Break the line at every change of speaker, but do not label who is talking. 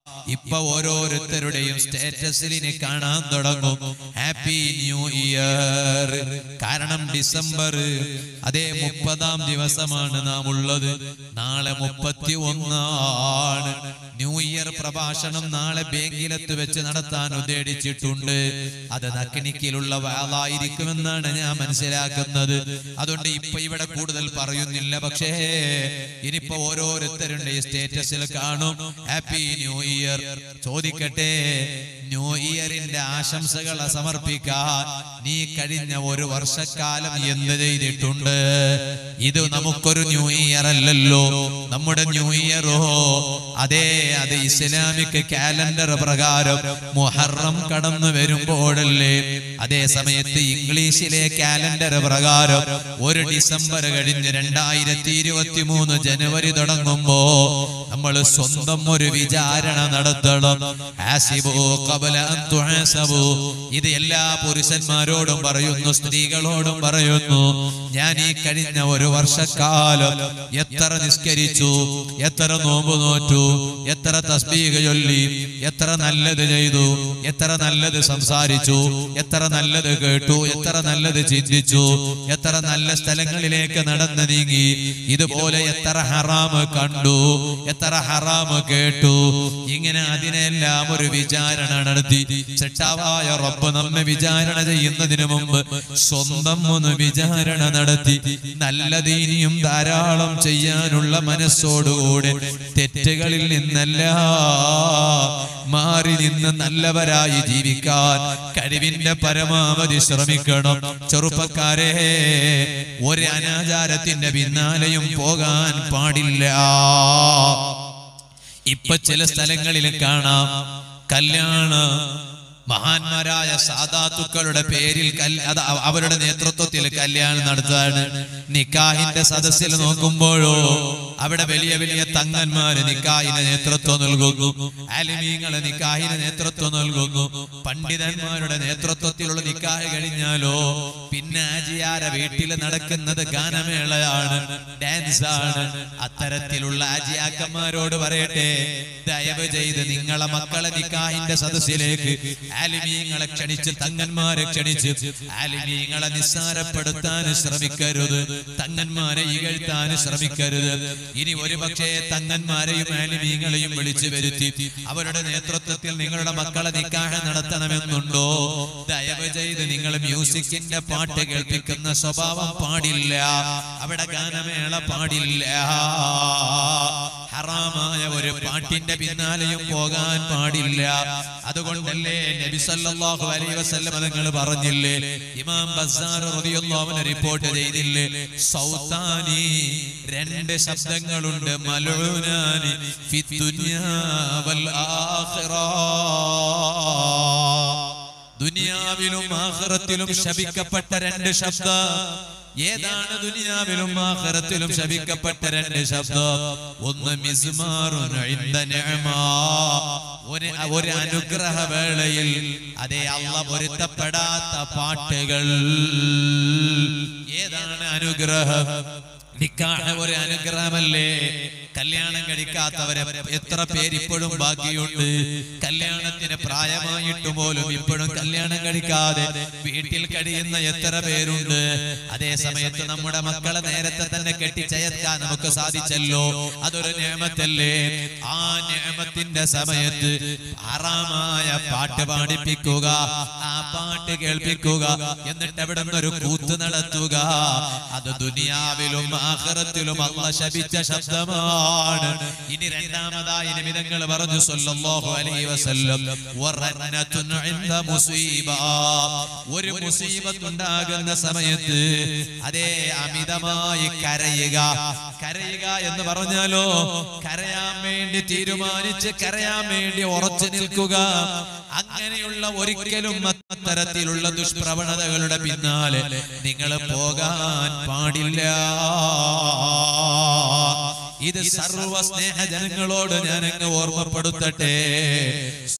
ഇപ്പൊ ഓരോരുത്തരുടെയും സ്റ്റേറ്റസിൽ ഇനി കാണാൻ തുടങ്ങും ഹാപ്പി ന്യൂ ഇയർ കാരണം ഡിസംബർ അതേ മുപ്പതാം ദിവസമാണ് നാം ഉള്ളത് നാളെ മുപ്പത്തി ഒന്നാണ് ന്യൂ ഇയർ പ്രഭാഷണം നാളെ ബേങ്കിലത്ത് വെച്ച് നടത്താൻ ഉദ്ദേശിച്ചിട്ടുണ്ട് അത് നക്കിനിക്കിലുള്ള വാളായിരിക്കുമെന്നാണ് ഞാൻ മനസ്സിലാക്കുന്നത് അതുകൊണ്ട് ഇപ്പൊ ഇവിടെ കൂടുതൽ പറയുന്നില്ല പക്ഷേ ഇനിയിപ്പോ ഓരോരുത്തരുടെ സ്റ്റേറ്റസിൽ കാണും ഹാപ്പി ന്യൂ ഇയർ ചോദിക്കട്ടെ ന്യൂ ഇയറിന്റെ ആശംസകൾ സമർപ്പിക്കാൻ നീ കഴിഞ്ഞ ഒരു വർഷക്കാലം എന്ത് ചെയ്തിട്ടുണ്ട് ഇത് നമുക്കൊരു ന്യൂ ഇയർ അല്ലല്ലോ നമ്മുടെ ന്യൂ ഇയറോ അതേ അത് ഇസ്ലാമിക് കാലണ്ടർ പ്രകാരം മുഹറം കടന്നു വരുമ്പോഴല്ലേ അതേ സമയത്ത് ഇംഗ്ലീഷിലെ കാലണ്ടർ പ്രകാരം ഒരു ഡിസംബർ കഴിഞ്ഞ് രണ്ടായിരത്തി ഇരുപത്തി മൂന്ന് ജനുവരി തുടങ്ങുമ്പോ നമ്മൾ സ്വന്തം ഒരു വിചാരണ നടത്തണം ഹാസിബൂ ഖബല അൻ തുഹാസബൂ. ഇത് എല്ലാ പുരുഷന്മാരോടും പറയുന്നു സ്ത്രീകളോടും പറയുന്നു ഞാൻ ഈ കഴിഞ്ഞ ഒരു വർഷക്കാലം എത്ര നിസ്കരിച്ചു എത്ര നോമ്പ് നോറ്റു എത്ര തസ്ബീഹ ചൊല്ലി എത്ര നല്ലത് ചെയ്തു എത്ര നല്ലത് സംസാരിച്ചു എത്ര നല്ലത് കേട്ടു എത്ര നല്ലത് ചിന്തിച്ചു എത്ര നല്ല സ്ഥലങ്ങളിലേക്ക് നടന്നു നീങ്ങി ഇതുപോലെ എത്ര ഹറാമ് കണ്ടു എത്ര ഹറാമ് കേട്ടു ഇങ്ങനെ അതിനെല്ലാം ഒരു വിചാരണ നടത്തി സെട്ടാവായ റബ്ബ് നമ്മെ വിചാരണ ചെയ്യുന്നതിന് മുമ്പ് സ്വന്തം ഒന്ന് വിചാരണ നടത്തി നല്ലത് ഇനിയും ധാരാളം ചെയ്യാനുള്ള മനസ്സോടുകൂടെ തെറ്റുകളിൽ നിന്നല്ല മാറി നിന്ന് നല്ലവരായി ജീവിക്കാൻ കഴിവിന്റെ പരമാവധി ശ്രമിക്കണം ചെറുപ്പക്കാരെ ഒരു അനാചാരത്തിന്റെ പിന്നാലെയും പോകാൻ പാടില്ല ഇപ്പൊ ചില സ്ഥലങ്ങളിൽ കാണാം കല്യാണ മഹാന്മാരായ സാധാത്തുക്കളുടെ പേരിൽ കല്- അത് അവ- അവരുടെ നേതൃത്വത്തിൽ കല്യാണം നടത്താണ് നിക്കാഹിന്റെ സദസ്സിൽ നോക്കുമ്പോഴോ അവിടെ വലിയ വലിയ തങ്ങന്മാര് നിക്കാഹിന് നേതൃത്വം നൽകുന്നു ആലിമീങ്ങള് നിക്കാഹിന് നേതൃത്വം നൽകുന്നു പണ്ഡിതന്മാരുടെ നേതൃത്വത്തിലുള്ള നിക്കാഹ് കഴിഞ്ഞാലോ പിന്നെ ആജിയാര വീട്ടിൽ നടക്കുന്നത് ഗാനമേളയാണ് ഡാൻസ് ആണ് അത്തരത്തിലുള്ള ആജിയാക്കന്മാരോട് പറയട്ടെ ദയവ് ചെയ്ത് നിങ്ങളെ മക്കളെ നിക്കാഹിന്റെ സദസ്സിലേക്ക് ആലിമീങ്ങളെ ക്ഷണിച്ച് തങ്ങന്മാരെ ക്ഷണിച്ച് ആലിമീങ്ങളെ നിസ്സാരപ്പെടുത്താൻ ശ്രമിക്കരുത് തങ്ങന്മാരെ ഇകഴ്ത്താൻ ശ്രമിക്കരുത് ഇനി ഒരു പക്ഷേ തങ്ങന്മാരെയും ആലിമീങ്ങളെയും വിളിച്ചു വരുത്തി അവരുടെ നേതൃത്വത്തിൽ നിങ്ങളുടെ മക്കളെ നിക്കാഹ് നടത്തണമെന്നുണ്ടോ ദയവ് ചെയ്ത് നിങ്ങൾ മ്യൂസിക്കിന്റെ പാട്ട് കേൾപ്പിക്കുന്ന സ്വഭാവം പാടില്ല അവിടെ ഗാനമേള പാടില്ല ഹറാമായ ഒരു പാട്ടിന്റെ പിന്നാലെയും പോകാൻ പാടില്ല അതുകൊണ്ടല്ലേ നബി സല്ലല്ലാഹു അലൈഹി വസല്ലം നിങ്ങൾ പറഞ്ഞില്ലേ ഇമാം ബസ്സാർ റളിയല്ലാഹു അൻഹു റിപ്പോർട്ട് ചെയ്തില്ലേ സൗതാനി രണ്ട് ശബ്ദങ്ങളുണ്ട് മലൂനാനി ഫി ദുനിയാ വൽ ആഖിറ ദുനിയാവിലും ആഖിറത്തിലും ശപിക്കപ്പെട്ട രണ്ട് ശബ്ദം ഏതാണ് ദുനിയാവിലും ആഖിറത്തിലും ശപിക്കപ്പെട്ട രണ്ട് ശബ്ദം ഒന്ന് മിസ്മാറുൻ ഇൻദ നിഅമ ഒരു ഒരു അനുഗ്രഹ വേളയിൽ അതേ അല്ല പൊരുത്തപ്പെടാത്ത പാട്ടുകൾ ഏതാണ് അനുഗ്രഹം നിക്കാഹ് ഒരു അനുഗ്രഹമല്ലേ കല്യാണം കഴിക്കാത്തവരെ എത്ര പേര് ഇപ്പോഴും ബാക്കിയുണ്ട് കല്യാണത്തിന് പ്രായമായിട്ട് പോലും ഇപ്പോഴും കല്യാണം കഴിക്കാതെ വീട്ടിൽ കഴിയുന്ന എത്ര പേരുണ്ട് അതേ സമയത്ത് നമ്മുടെ മക്കളെ നേരത്തെ തന്നെ കെട്ടിച്ചയക്കാൻ നമുക്ക് സാധിച്ചല്ലോ അതൊരു നിയമത്തല്ലേ ആ നിയമത്തിന്റെ സമയത്ത് ആറാമായ പാട്ട് പാടിപ്പിക്കുക ആ പാട്ട് കേൾപ്പിക്കുക എന്നിട്ട് അവിടെ ഒരു കൂത്ത് നടത്തുക അത് ദുനിയാവിലും ആഖിറത്തിലും അല്ല ശപിച്ച ശബ്ദമാണ് ഇനി രണ്ടാമതായി നിമിതങ്ങൾ പറഞ്ഞു സല്ലല്ലാഹു അലൈഹി വസല്ലം വറന്നത്തുൻ ഇൻദ മുസീബ ഒരു മുസീബത്ത് ഉണ്ടാകുന്ന സമയത്ത് അതേ അമിതമായി കരയുക കരയുക എന്ന് പറഞ്ഞാലോ കരയാൻ വേണ്ടി തീരുമാനിച്ച് കരയാൻ വേണ്ടി ഉറച്ചു നിൽക്കുക അങ്ങനെയുള്ള ഒരിക്കലും അത്തരത്തിലുള്ള ദുഷ്പ്രവണതകളുടെ പിന്നാലെ നിങ്ങൾ പോകാൻ പാടില്ല ഇത് സർവ സ്നേഹജനങ്ങളോട് ഞാൻ അങ്ങ് ഓർമ്മപ്പെടുത്തട്ടെ